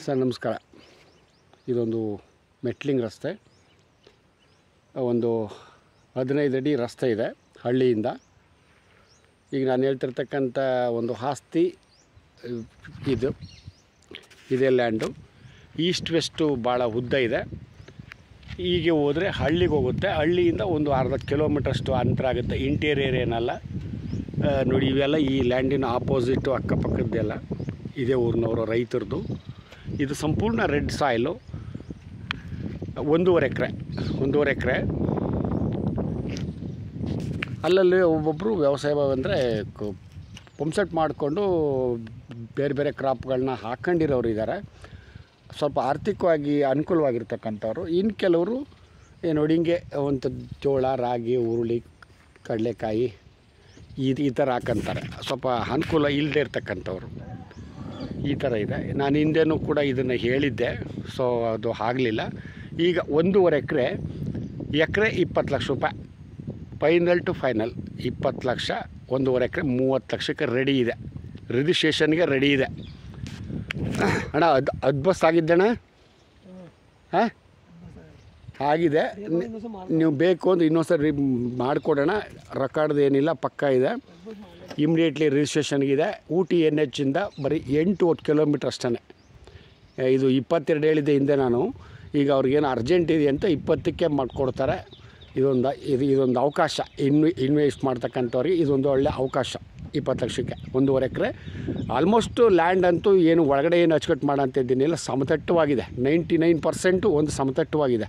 sir ನಮಸ್ಕಾರ ಇದೊಂದು metalling ರಸ್ತೆ ಒಂದು ಹದಿನೈದು ಅಡಿ ರಸ್ತೆ ಇದೆ ಹಳ್ಳಿಯಿಂದ ಈಗ ನಾನು ಹೇಳ್ತಿರ್ತಕ್ಕಂಥ ಒಂದು ಆಸ್ತಿ ಇದು ಇದೇ ಲ್ಯಾಂಡು ಈಸ್ಟ್ ವೆಸ್ಟು ಭಾಳ ಉದ್ದ ಇದೆ ಹೀಗೆ ಹೋದರೆ ಹಳ್ಳಿಗೆ ಹೋಗುತ್ತೆ ಹಳ್ಳಿಯಿಂದ ಒಂದು ಅರ್ಧ ಕಿಲೋಮೀಟ್ರಷ್ಟು ಅಂತರ ಆಗುತ್ತೆ ಇಂಟೀರಿಯರ್ ಏನಲ್ಲ ಆ, ನೋಡಿ ಇವೆಲ್ಲ ಈ ಲ್ಯಾಂಡಿನ ಆಪೋಸಿಟ್ಟು ಅಕ್ಕಪಕ್ಕದ್ದೆಲ್ಲ ಇದೇ ಊರಿನವರು ರೈತರದು ಇದು ಸಂಪೂರ್ಣ ರೆಡ್ ಸಾಯಿಲು ಒಂದೂವರೆ ಎಕರೆ ಒಂದೂವರೆ ಎಕರೆ ಅಲ್ಲಲ್ಲಿ ಒಬ್ಬೊಬ್ಬರು ವ್ಯವಸಾಯ ಅಂದರೆ ಪಂಪ್ಸೆಟ್ ಮಾಡಿಕೊಂಡು ಬೇರೆ ಬೇರೆ ಕ್ರಾಪ್ಗಳನ್ನ ಹಾಕ್ಕೊಂಡಿರೋರು ಇದ್ದಾರೆ ಸ್ವಲ್ಪ ಆರ್ಥಿಕವಾಗಿ ಅನುಕೂಲವಾಗಿರ್ತಕ್ಕಂಥವ್ರು ಇನ್ನು ಕೆಲವರು ಏನು ನೋಡಿ ಹಿಂಗೆ ಒಂದು ಜೋಳ ರಾಗಿ ಹುರುಳಿ ಕಡಲೆಕಾಯಿ ಈ ಈ ಥರ ಹಾಕಂತಾರೆ ಸ್ವಲ್ಪ ಅನುಕೂಲ ಇಲ್ಲದೆ ಇರ್ತಕ್ಕಂಥವ್ರು ಈ ಥರ ಇದೆ ನಾನು ಹಿಂದೆನೂ ಕೂಡ ಇದನ್ನು ಹೇಳಿದ್ದೆ ಸೊ ಅದು ಆಗಲಿಲ್ಲ ಈಗ ಒಂದೂವರೆ ಎಕರೆ ಎಕರೆ ಇಪ್ಪತ್ತು ಲಕ್ಷ ರೂಪಾಯಿ ಫೈನಲ್ ಟು ಫೈನಲ್ ಇಪ್ಪತ್ತು ಲಕ್ಷ ಒಂದೂವರೆ ಎಕರೆ ಮೂವತ್ತು ಲಕ್ಷಕ್ಕೆ ರೆಡಿ ಇದೆ ರಿಜಿಸ್ಟ್ರೇಷನ್ಗೆ ರೆಡಿ ಇದೆ ಅಣ್ಣ ಅದು ಅದು ಬಸ್ ಆಗಿದ್ದಣ್ಣ ಹಾಂ ಆಗಿದೆ ನಿ- ನೀವು ಬೇಕು ಅಂದ್ರೆ ಇನ್ನೊಂದು ಸರಿ ಮಾಡಿಕೊಡೋಣ ರೆಕಾರ್ಡ್ದು ಏನಿಲ್ಲ ಪಕ್ಕ ಇದೆ ಇಮಿಡಿಯೇಟ್ಲಿ ರಿಜಿಸ್ಟ್ರೇಷನ್ಗಿದೆ ಊಟಿ ಎನ್ ಎಚ್ಚಿಂದ ಬರೀ ಎಂಟು ಹತ್ತು ಕಿಲೋಮೀಟ್ರ್ ಅಷ್ಟೇ ಇದು ಇಪ್ಪತ್ತೆರಡು ಹೇಳಿದ್ದೆ ಹಿಂದೆ ನಾನು ಈಗ ಅವ್ರಿಗೇನು ಅರ್ಜೆಂಟ್ ಇದೆ ಅಂತ ಇಪ್ಪತ್ತಕ್ಕೆ ಮಾಡಿಕೊಡ್ತಾರೆ ಇದೊಂದು ಇದು ಇದೊಂದು ಅವಕಾಶ ಇನ್ವೆ ಇನ್ವೆಸ್ಟ್ ಮಾಡ್ತಕ್ಕಂಥವ್ರಿಗೆ ಇದೊಂದು ಒಳ್ಳೆ ಅವಕಾಶ ಇಪ್ಪತ್ತು ಲಕ್ಷಕ್ಕೆ ಒಂದೂವರೆ ಎಕರೆ ಆಲ್ಮೋಸ್ಟ್ ಲ್ಯಾಂಡ್ ಅಂತೂ ಏನು ಒಳಗಡೆ ಏನು ಅಚ್ಚುಕಟ್ಟು ಮಾಡೋಂಥದ್ದೇನಿಲ್ಲ ಸಮತಟ್ಟವಾಗಿದೆ ನೈಂಟಿ ನೈನ್ ಪರ್ಸೆಂಟು ಒಂದು ಸಮತಟ್ಟವಾಗಿದೆ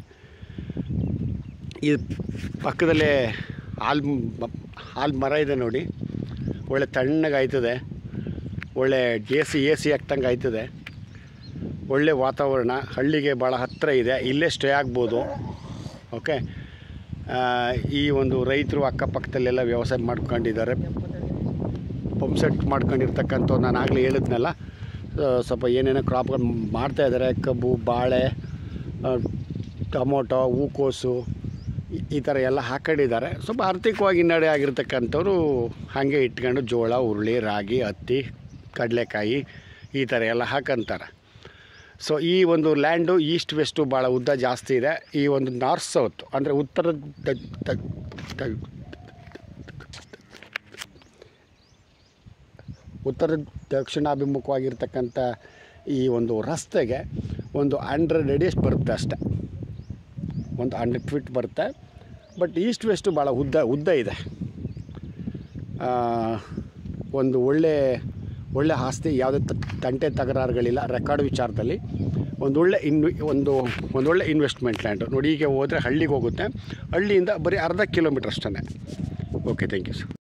ಈ ಪಕ್ಕದಲ್ಲೇ ಹಾಲು ಹಾಲು ಮರ ಇದೆ ನೋಡಿ ಒಳ್ಳೆ ತಣ್ಣಗೆ ಆಯ್ತದೆ ಒಳ್ಳೆ ಎ ಸಿ ಎ ಸಿ ಹಾಕ್ತಂಗೆ ಆಯ್ತದೆ ಒಳ್ಳೆ ವಾತಾವರಣ ಹಳ್ಳಿಗೆ ಭಾಳ ಹತ್ತಿರ ಇದೆ ಇಲ್ಲೇ ಸ್ಟೇ ಆಗ್ಬೋದು ಓಕೆ ಆ, ಈ ಒಂದು ರೈತರು ಅಕ್ಕಪಕ್ಕದಲ್ಲೆಲ್ಲ ವ್ಯವಸಾಯ ಮಾಡ್ಕೊಂಡಿದ್ದಾರೆ ಪಂಪ್ ಸೆಟ್ ಮಾಡ್ಕೊಂಡಿರ್ತಕ್ಕಂಥ ನಾನು ಆಗಲೇ ಹೇಳಿದ್ನಲ್ಲ ಆ, ಸ್ವಲ್ಪ ಏನೇನೋ ಕ್ರಾಪ್ಗಳು ಮಾಡ್ತಾ ಇದ್ದಾರೆ ಕಬ್ಬು ಬಾಳೆ ಆ, ಟೊಮೊಟೊ ಹೂಕೋಸು ಈ- ಈ ಥರ ಎಲ್ಲ ಹಾಕೊಂಡಿದ್ದಾರೆ ಸ್ವಲ್ಪ ಆರ್ಥಿಕವಾಗಿ ಹಿನ್ನಡೆ ಆಗಿರ್ತಕ್ಕಂಥವ್ರು ಹಾಗೆ ಇಟ್ಕೊಂಡು ಜೋಳ ಹುರುಳಿ ರಾಗಿ ಹತ್ತಿ ಕಡಲೆಕಾಯಿ ಈ ಥರ ಎಲ್ಲ ಹಾಕಂತಾರೆ ಸೊ ಈ ಒಂದು ಲ್ಯಾಂಡು ಈಸ್ಟ್ ವೆಸ್ಟು ಭಾಳ ಉದ್ದ ಜಾಸ್ತಿ ಇದೆ ಈ ಒಂದು ನಾರ್ತ್ ಸೌತ್ ಅಂದರೆ ಉತ್ತರ ದ- ದ- ದ- ಉತ್ತರ ದಕ್ಷಿಣಾಭಿಮುಖವಾಗಿರ್ತಕ್ಕಂಥ ಈ ಒಂದು ರಸ್ತೆಗೆ ಒಂದು ಹಂಡ್ರೆಡ್ ಅಡಿಯಷ್ಟು ಬರುತ್ತೆ ಅಷ್ಟೆ ಒಂದು ಹಂಡ್ರೆಡ್ ಫೀಟ್ ಬರುತ್ತೆ ಬಟ್ ಈಸ್ಟ್ ವೆಸ್ಟು ಭಾಳ ಉದ್ದ ಉದ್ದ ಇದೆ ಆ, ಒಂದು ಒಳ್ಳೆ ಒಳ್ಳೆ ಆಸ್ತಿ ಯಾವುದೇ ತ- ತಂಟೆ ತಕರಾರುಗಳಿಲ್ಲ ರೆಕಾರ್ಡ್ ವಿಚಾರದಲ್ಲಿ ಒಂದು ಒಳ್ಳೆ ಇನ್ವೆ ಒಂದು ಒಂದು ಒಳ್ಳೆ ಇನ್ವೆಸ್ಟ್ಮೆಂಟ್ ಲ್ಯಾಂಡು ನೋಡಿ ಹೀಗೆ ಹೋದರೆ ಹಳ್ಳಿಗೆ ಹೋಗುತ್ತೆ ಹಳ್ಳಿಯಿಂದ ಬರೀ ಅರ್ಧ ಕಿಲೋಮೀಟ್ರ್ ಅಷ್ಟೇ ಓಕೆ ಥ್ಯಾಂಕ್ ಯು ಸರ್